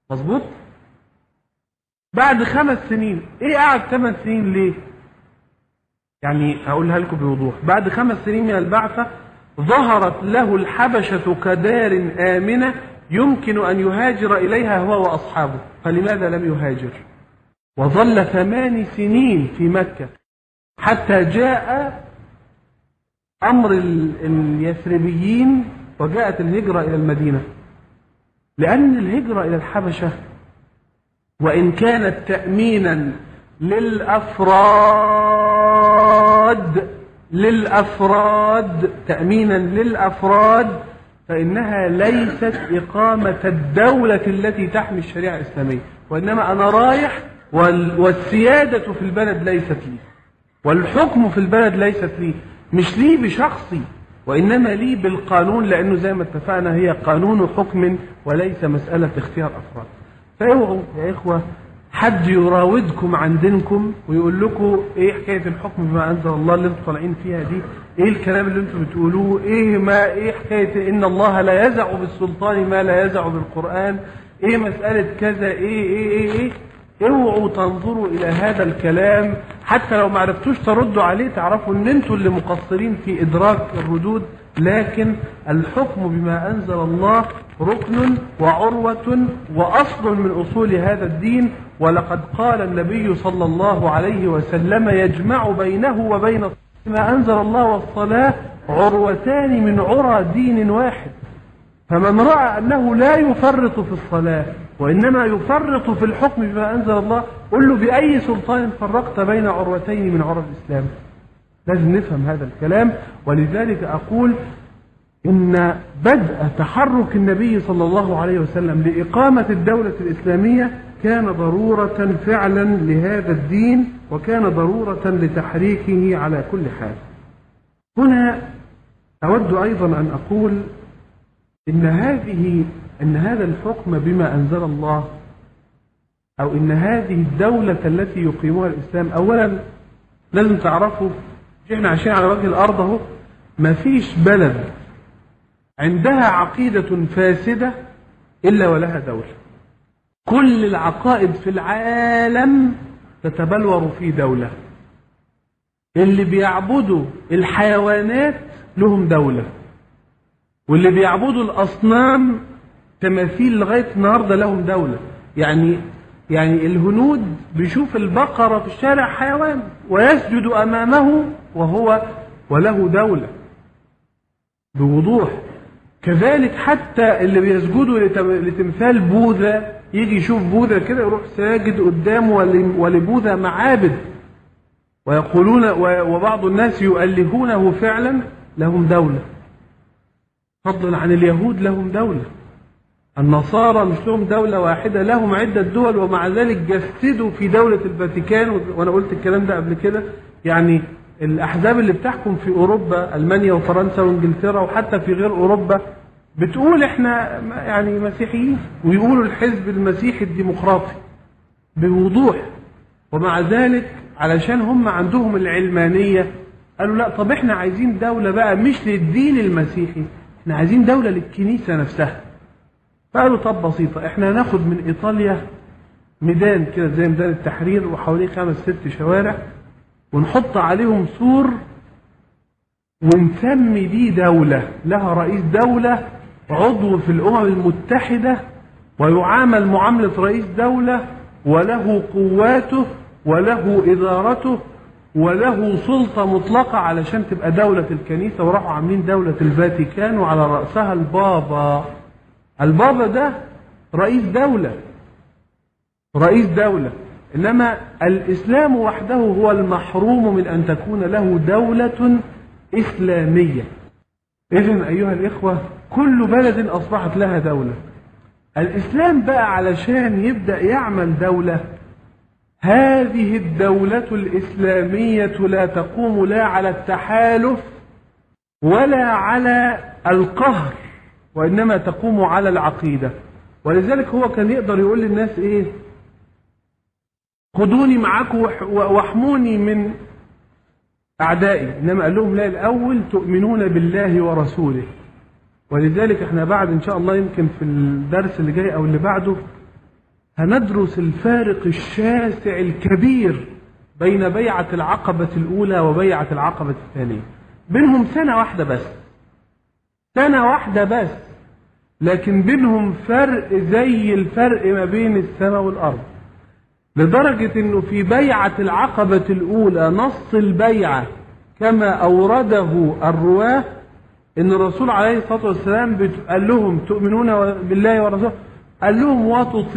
مظبوط بعد خمس سنين ايه قعد ثمان سنين ليه يعني هقولها لكم بوضوح بعد خمس سنين من البعثة ظهرت له الحبشة كدار آمنة يمكن أن يهاجر إليها هو وأصحابه فلماذا لم يهاجر وظل ثمان سنين في مكة حتى جاء أمر اليثربيين وجاءت الهجرة إلى المدينة لأن الهجرة إلى الحبشة وإن كانت تأمينا للأفراد للأفراد تأمينا للأفراد فإنها ليست إقامة الدولة التي تحمي الشريعة الإسلامية وإنما أنا رايح والسيادة في البلد ليست لي والحكم في البلد ليست لي مش لي بشخصي وإنما لي بالقانون لأنه زي ما اتفقنا هي قانون حكم وليس مسألة اختيار أفراد فاوعوا يا إخوة حد يراودكم عن دينكم ويقول لكم ايه حكايه الحكم بما انزل الله اللي انتم طالعين فيها دي ايه الكلام اللي انتم بتقولوه ايه ما ايه حكايه ان الله لا يزع بالسلطان ما لا يزع بالقران ايه مساله كذا ايه ايه ايه, إيه اوعوا تنظروا الى هذا الكلام حتى لو ما عرفتوش تردوا عليه تعرفوا ان انتوا اللي مقصرين في ادراك الردود لكن الحكم بما انزل الله ركن وعروه واصل من اصول هذا الدين ولقد قال النبي صلى الله عليه وسلم يجمع بينه وبين ما انزل الله والصلاه عروتان من عرى دين واحد فمن راى انه لا يفرط في الصلاه وإنما يفرط في الحكم بما أنزل الله قل له بأي سلطان فرقت بين عروتين من عرى الإسلام لازم نفهم هذا الكلام ولذلك أقول إن بدء تحرك النبي صلى الله عليه وسلم لإقامة الدولة الإسلامية كان ضرورة فعلا لهذا الدين وكان ضرورة لتحريكه على كل حال هنا أود أيضا أن أقول إن هذه أن هذا الحكم بما أنزل الله أو إن هذه الدولة التي يقيمها الإسلام أولا لازم تعرفوا احنا عايشين على وجه الأرض أهو ما فيش بلد عندها عقيدة فاسدة إلا ولها دولة كل العقائد في العالم تتبلور في دولة اللي بيعبدوا الحيوانات لهم دولة واللي بيعبدوا الأصنام تماثيل لغاية النهاردة لهم دولة يعني يعني الهنود بيشوف البقرة في الشارع حيوان ويسجد أمامه وهو وله دولة بوضوح كذلك حتى اللي بيسجدوا لتمثال بوذا يجي يشوف بوذا كده يروح ساجد قدامه ولبوذا معابد ويقولون وبعض الناس يؤلهونه فعلا لهم دولة فضلا عن اليهود لهم دولة النصارى مش لهم دولة واحدة لهم عدة دول ومع ذلك جسدوا في دولة الفاتيكان وأنا قلت الكلام ده قبل كده يعني الأحزاب اللي بتحكم في أوروبا ألمانيا وفرنسا وإنجلترا وحتى في غير أوروبا بتقول إحنا يعني مسيحيين ويقولوا الحزب المسيحي الديمقراطي بوضوح ومع ذلك علشان هم عندهم العلمانية قالوا لا طب إحنا عايزين دولة بقى مش للدين المسيحي إحنا عايزين دولة للكنيسة نفسها فقالوا طب بسيطة احنا هناخد من ايطاليا ميدان كده زي ميدان التحرير وحواليه خمس ست شوارع ونحط عليهم سور ونسمي دي دولة لها رئيس دولة عضو في الأمم المتحدة ويعامل معاملة رئيس دولة وله قواته وله إدارته وله سلطة مطلقة علشان تبقى دولة الكنيسة وراحوا عاملين دولة الفاتيكان وعلى رأسها البابا البابا ده رئيس دولة رئيس دولة إنما الإسلام وحده هو المحروم من أن تكون له دولة إسلامية إذن أيها الإخوة كل بلد أصبحت لها دولة الإسلام بقى علشان يبدأ يعمل دولة هذه الدولة الإسلامية لا تقوم لا على التحالف ولا على القهر وإنما تقوم على العقيدة ولذلك هو كان يقدر يقول للناس إيه خدوني معاكم واحموني من أعدائي إنما قال لهم لا الأول تؤمنون بالله ورسوله ولذلك احنا بعد إن شاء الله يمكن في الدرس اللي جاي أو اللي بعده هندرس الفارق الشاسع الكبير بين بيعة العقبة الأولى وبيعة العقبة الثانية بينهم سنة واحدة بس سنة واحدة بس لكن بينهم فرق زي الفرق ما بين السماء والأرض لدرجة انه في بيعة العقبة الأولى نص البيعة كما أورده الرواة ان الرسول عليه الصلاة والسلام بت- قال لهم تؤمنون بالله ورسوله قال لهم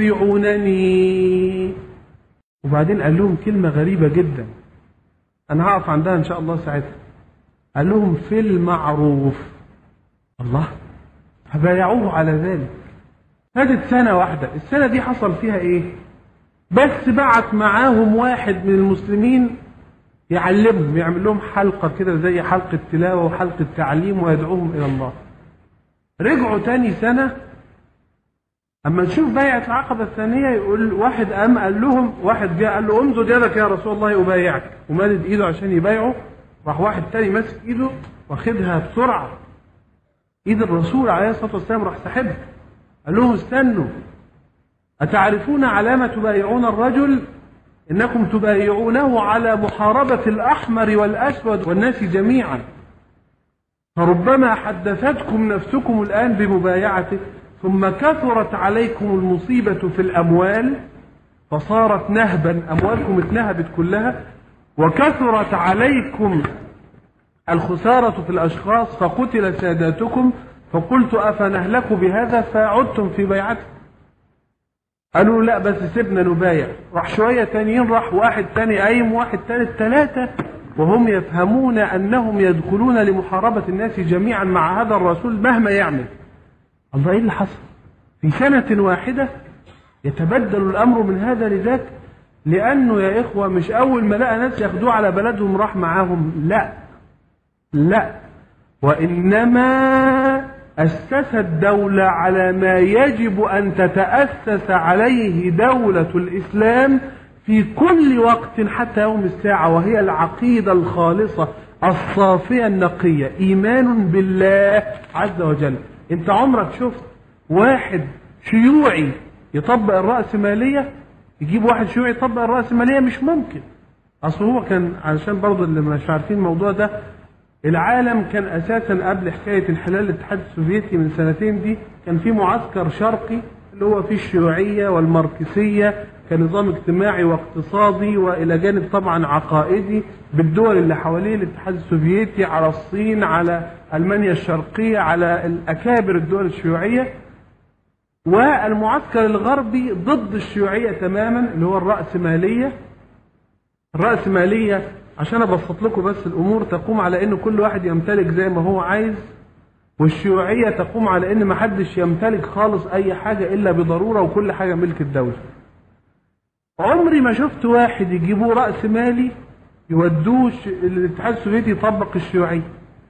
وتطيعونني وبعدين قال لهم كلمة غريبة جدا أنا هقف عندها إن شاء الله ساعتها قال لهم في المعروف الله فبايعوه على ذلك فاتت سنة واحدة السنة دي حصل فيها إيه بس بعت معاهم واحد من المسلمين يعلمهم يعمل لهم حلقة كده زي حلقة تلاوة وحلقة تعليم ويدعوهم إلى الله رجعوا تاني سنة اما نشوف بيعة العقبة الثانية يقول واحد قام قال لهم واحد جاء قال له امدد يدك يا رسول الله ابايعك ومدد ايده عشان يبايعه راح واحد تاني ماسك ايده واخدها بسرعة ايد الرسول عليه الصلاة والسلام راح سحبها قال لهم استنوا أتعرفون علامة تبايعون الرجل إنكم تبايعونه على محاربة الأحمر والأسود والناس جميعا فربما حدثتكم نفسكم الآن بمبايعته ثم كثرت عليكم المصيبة في الأموال فصارت نهبا أموالكم اتنهبت كلها وكثرت عليكم الخسارة في الأشخاص فقتل ساداتكم فقلت أفنهلك بهذا فعدتم في بيعته قالوا لا بس سيبنا نبايع راح شوية تانيين راح واحد تاني قايم واحد تالت ثلاثة وهم يفهمون أنهم يدخلون لمحاربة الناس جميعا مع هذا الرسول مهما يعمل الله ايه اللي حصل في سنة واحدة يتبدل الأمر من هذا لذاك لأنه يا إخوة مش أول ما لقى ناس ياخدوه على بلدهم راح معاهم لا لا وإنما أسس الدولة على ما يجب أن تتأسس عليه دولة الإسلام في كل وقت حتى يوم الساعة وهي العقيدة الخالصة الصافية النقية إيمان بالله عز وجل أنت عمرك شفت واحد شيوعي يطبق الرأسمالية يجيب واحد شيوعي يطبق الرأسمالية مش ممكن أصل هو كان علشان برضه اللي مش عارفين الموضوع ده العالم كان اساسا قبل حكايه انحلال الاتحاد السوفيتي من سنتين دي كان في معسكر شرقي اللي هو فيه الشيوعيه والماركسيه كنظام اجتماعي واقتصادي والى جانب طبعا عقائدي بالدول اللي حواليه الاتحاد السوفيتي على الصين على المانيا الشرقيه على الاكابر الدول الشيوعيه والمعسكر الغربي ضد الشيوعيه تماما اللي هو الراسماليه الراسماليه عشان ابسط لكم بس الامور تقوم على ان كل واحد يمتلك زي ما هو عايز والشيوعيه تقوم على ان ما حدش يمتلك خالص اي حاجه الا بضروره وكل حاجه ملك الدوله عمري ما شفت واحد يجيبوه راس مالي يودوه ش- الاتحاد السوفيتي يطبق الشيوعيه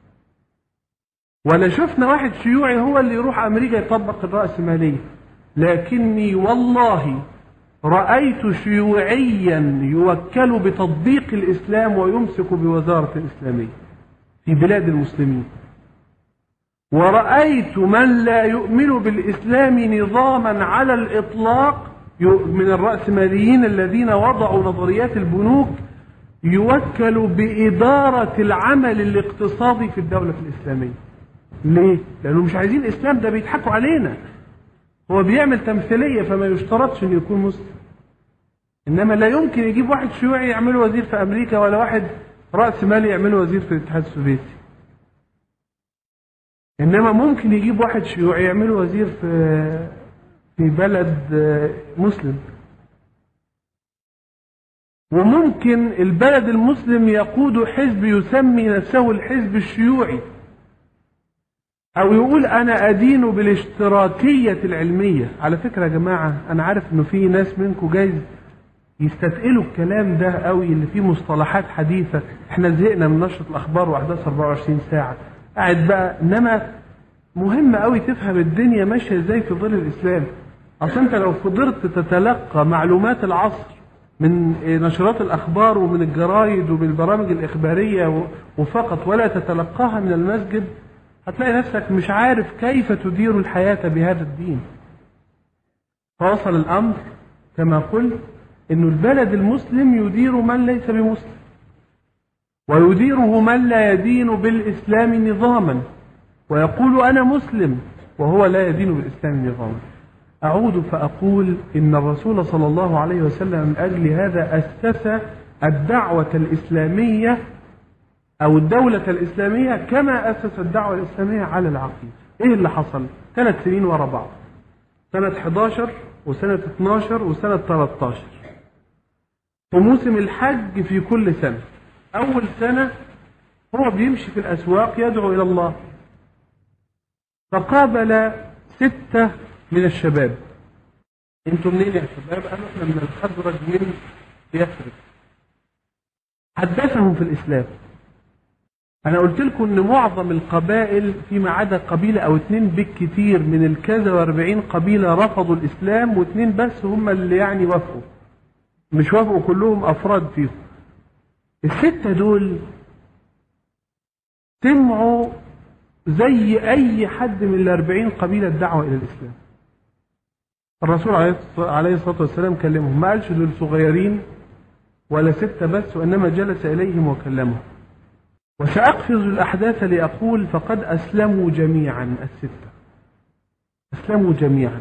ولا شفنا واحد شيوعي هو اللي يروح امريكا يطبق الراسماليه لكني والله رأيت شيوعيا يوكل بتطبيق الإسلام ويمسك بوزارة الإسلامية في بلاد المسلمين ورأيت من لا يؤمن بالإسلام نظاما على الإطلاق يو- من الرأسماليين الذين وضعوا نظريات البنوك يوكل بإدارة العمل الاقتصادي في الدولة الإسلامية ليه؟ لأنه مش عايزين الإسلام ده بيضحكوا علينا هو بيعمل تمثيلية فما يشترطش انه يكون مسلم انما لا يمكن يجيب واحد شيوعي يعمله وزير في امريكا ولا واحد راس مالي يعمله وزير في الاتحاد السوفيتي انما ممكن يجيب واحد شيوعي يعمله وزير في في بلد آه، مسلم وممكن البلد المسلم يقود حزب يسمي نفسه الحزب الشيوعي او يقول انا ادين بالاشتراكية العلمية على فكرة يا جماعة انا عارف انه في ناس منكم جايز يستثقلوا الكلام ده قوي اللي فيه مصطلحات حديثة احنا زهقنا من نشرة الاخبار واحداث 24 ساعة قاعد بقى انما مهم قوي تفهم الدنيا ماشية ازاي في ظل الاسلام اصل انت لو فضلت تتلقى معلومات العصر من نشرات الاخبار ومن الجرايد ومن البرامج الاخبارية و- وفقط ولا تتلقاها من المسجد هتلاقي نفسك مش عارف كيف تدير الحياة بهذا الدين فوصل الأمر كما قلت أن البلد المسلم يدير من ليس بمسلم ويديره من لا يدين بالإسلام نظاما ويقول أنا مسلم وهو لا يدين بالإسلام نظاما أعود فأقول إن الرسول صلى الله عليه وسلم من أجل هذا أسس الدعوة الإسلامية أو الدولة الإسلامية كما أسس الدعوة الإسلامية على العقيدة إيه اللي حصل ثلاث سنين ورا بعض سنة 11 وسنة 12 وسنة 13 وموسم الحج في كل سنة أول سنة هو بيمشي في الأسواق يدعو إلى الله فقابل ستة من الشباب انتم منين يا شباب قالوا احنا من الخزرج من يثرب حدثهم في الإسلام أنا قلت لكم إن معظم القبائل فيما عدا قبيلة أو اتنين بالكتير من الكذا واربعين قبيلة رفضوا الإسلام واتنين بس هم اللي يعني وافقوا مش وافقوا كلهم أفراد فيهم الستة دول سمعوا زي أي حد من الأربعين قبيلة الدعوة إلى الإسلام الرسول عليه الصلاة والسلام كلمهم ما قالش دول صغيرين ولا ستة بس وإنما جلس إليهم وكلمهم وسأقفز الأحداث لأقول فقد أسلموا جميعا الستة أسلموا جميعا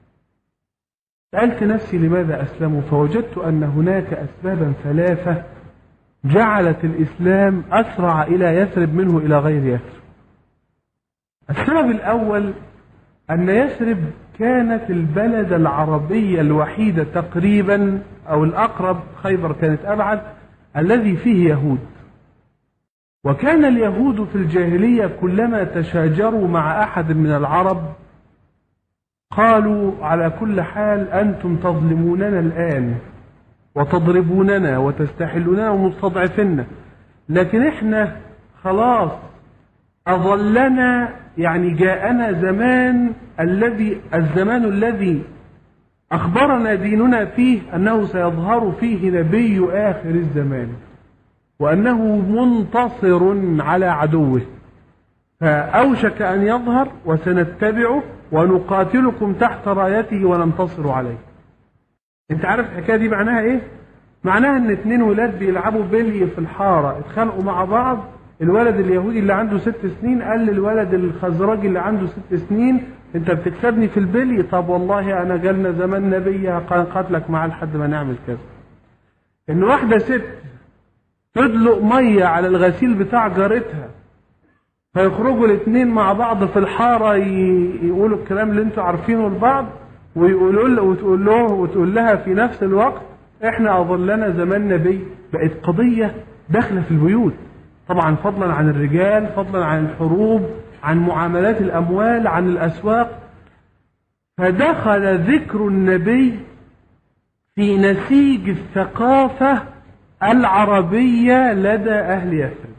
سألت نفسي لماذا أسلموا فوجدت أن هناك أسبابا ثلاثة جعلت الإسلام أسرع إلى يثرب منه إلى غير يثرب السبب الأول أن يثرب كانت البلد العربية الوحيدة تقريبا أو الأقرب خيبر كانت أبعد الذي فيه يهود وكان اليهود في الجاهلية كلما تشاجروا مع أحد من العرب قالوا على كل حال أنتم تظلموننا الآن وتضربوننا وتستحلوننا ومستضعفنا لكن احنا خلاص أظلنا يعني جاءنا زمان الذي الزمان الذي أخبرنا ديننا فيه أنه سيظهر فيه نبي آخر الزمان وأنه منتصر على عدوه فأوشك أن يظهر وسنتبعه ونقاتلكم تحت رايته وننتصر عليه انت عارف الحكاية دي معناها ايه معناها ان اتنين ولاد بيلعبوا بلي في الحارة اتخانقوا مع بعض الولد اليهودي اللي عنده ست سنين قال للولد الخزرجي اللي عنده ست سنين انت بتكسبني في البلي طب والله انا جالنا زمان نبي قاتلك معاه لحد ما نعمل كذا ان واحدة ست تدلق مية على الغسيل بتاع جارتها فيخرجوا الاثنين مع بعض في الحارة يقولوا الكلام اللي انتوا عارفينه لبعض ويقولوا له وتقول له وتقول لها في نفس الوقت احنا اظلنا زمان نبي بقت قضية داخلة في البيوت طبعا فضلا عن الرجال فضلا عن الحروب عن معاملات الاموال عن الاسواق فدخل ذكر النبي في نسيج الثقافة العربية لدى أهل يثرب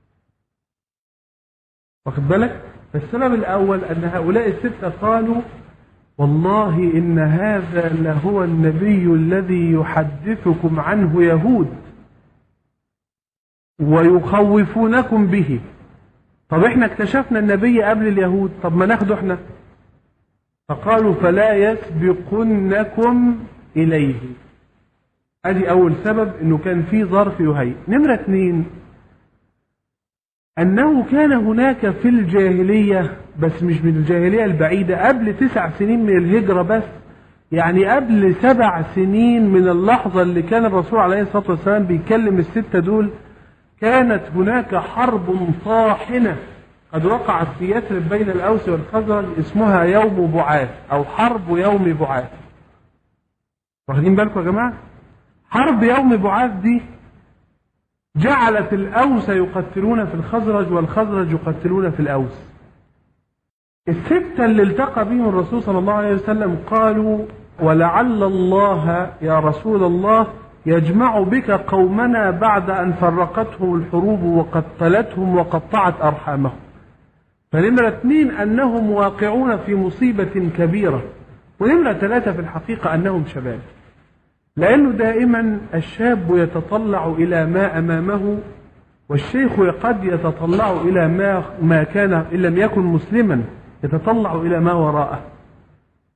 واخد بالك فالسبب الأول أن هؤلاء الستة قالوا والله إن هذا لهو النبي الذي يحدثكم عنه يهود ويخوفونكم به طب احنا اكتشفنا النبي قبل اليهود طب ما ناخده احنا فقالوا فلا يسبقنكم إليه ادي اول سبب انه كان في ظرف يهيئ نمرة اثنين انه كان هناك في الجاهلية بس مش من الجاهلية البعيدة قبل تسع سنين من الهجرة بس يعني قبل سبع سنين من اللحظة اللي كان الرسول عليه الصلاة والسلام بيكلم الستة دول كانت هناك حرب طاحنة قد وقعت في يثرب بين الأوس والخزرج اسمها يوم بعاث أو حرب يوم بعاث واخدين بالكم يا جماعة حرب يوم بعاث دي جعلت الأوس يقتلون في الخزرج والخزرج يقتلون في الأوس الستة اللي التقى بهم الرسول صلى الله عليه وسلم قالوا ولعل الله يا رسول الله يجمع بك قومنا بعد أن فرقتهم الحروب وقتلتهم وقطعت أرحامهم فنمرة اثنين أنهم واقعون في مصيبة كبيرة ونمرة ثلاثة في الحقيقة أنهم شباب لأنه دائما الشاب يتطلع إلى ما أمامه والشيخ قد يتطلع إلى ما ما كان إن لم يكن مسلما يتطلع إلى ما وراءه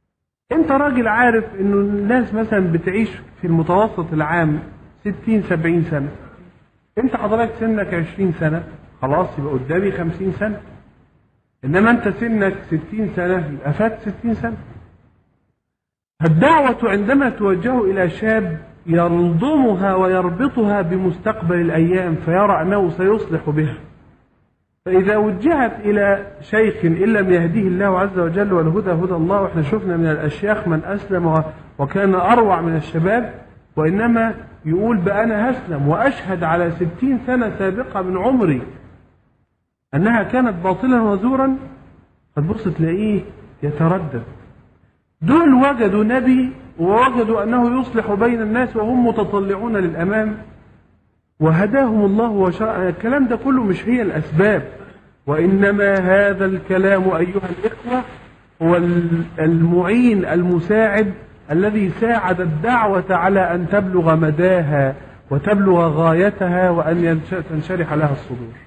انت راجل عارف انه الناس مثلا بتعيش في المتوسط العام 60 70 سنة انت حضرتك سنك 20 سنة خلاص يبقى قدامي 50 سنة انما انت سنك 60 سنة يبقى فات 60 سنة الدعوة عندما توجه إلى شاب يلضمها ويربطها بمستقبل الأيام فيرى أنه سيصلح بها فإذا وجهت إلى شيخ إن لم يهديه الله عز وجل والهدى هدى الله وإحنا شفنا من الأشياخ من أسلم وكان أروع من الشباب وإنما يقول بقى أنا هسلم وأشهد على ستين سنة سابقة من عمري أنها كانت باطلا وزورا فتبص تلاقيه يتردد دول وجدوا نبي ووجدوا أنه يصلح بين الناس وهم متطلعون للأمام وهداهم الله وشرع الكلام ده كله مش هي الأسباب وإنما هذا الكلام أيها الإخوة هو المعين المساعد الذي ساعد الدعوة على أن تبلغ مداها وتبلغ غايتها وأن تنشرح لها الصدور